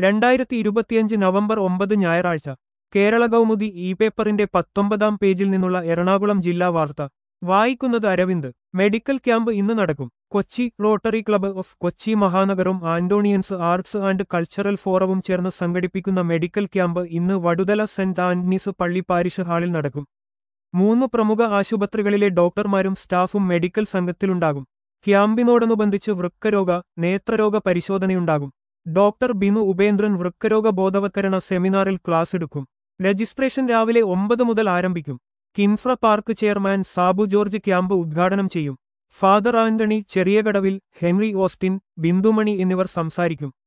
രണ്ടായിരത്തി ഇരുപത്തിയഞ്ച് നവംബർ ഒമ്പത് ഞായറാഴ്ച കേരള കൗമുദി ഇ പേപ്പറിന്റെ പത്തൊമ്പതാം പേജിൽ നിന്നുള്ള എറണാകുളം ജില്ലാ വാർത്ത വായിക്കുന്നത് അരവിന്ദ് മെഡിക്കൽ ക്യാമ്പ് ഇന്ന് നടക്കും Kochi Rotary club of Kochi മഹാനഗറും ആന്റോണിയൻസ് ആർട്സ് ആൻഡ് കൾച്ചറൽ ഫോറവും ചേർന്ന് സംഘടിപ്പിക്കുന്ന മെഡിക്കൽ ക്യാമ്പ് ഇന്ന് വടുതല സെന്റ് ആന്റണീസ് പള്ളി പാരിഷ് ഹാളിൽ നടക്കും മൂന്ന് പ്രമുഖ ആശുപത്രികളിലെ ഡോക്ടർമാരും സ്റ്റാഫും മെഡിക്കൽ സംഘത്തിലുണ്ടാകും ക്യാമ്പിനോടനുബന്ധിച്ച് വൃക്കരോഗ നേത്രരോഗ പരിശോധനയുണ്ടാകും ഡോക്ടർ ബിനു ഉപേന്ദ്രൻ വൃക്കരോഗ ബോധവത്കരണ സെമിനാറിൽ ക്ലാസ് എടുക്കും രജിസ്ട്രേഷൻ രാവിലെ ഒമ്പത് മുതൽ ആരംഭിക്കും Kinfra park chairman Sabu George camp ഉദ്ഘാടനം ചെയ്യും ഫാദർ ആന്റണി ചെറിയകടവിൽ ഹെൻറി ഓസ്റ്റിൻ ബിന്ദുമണി എന്നിവർ സംസാരിക്കും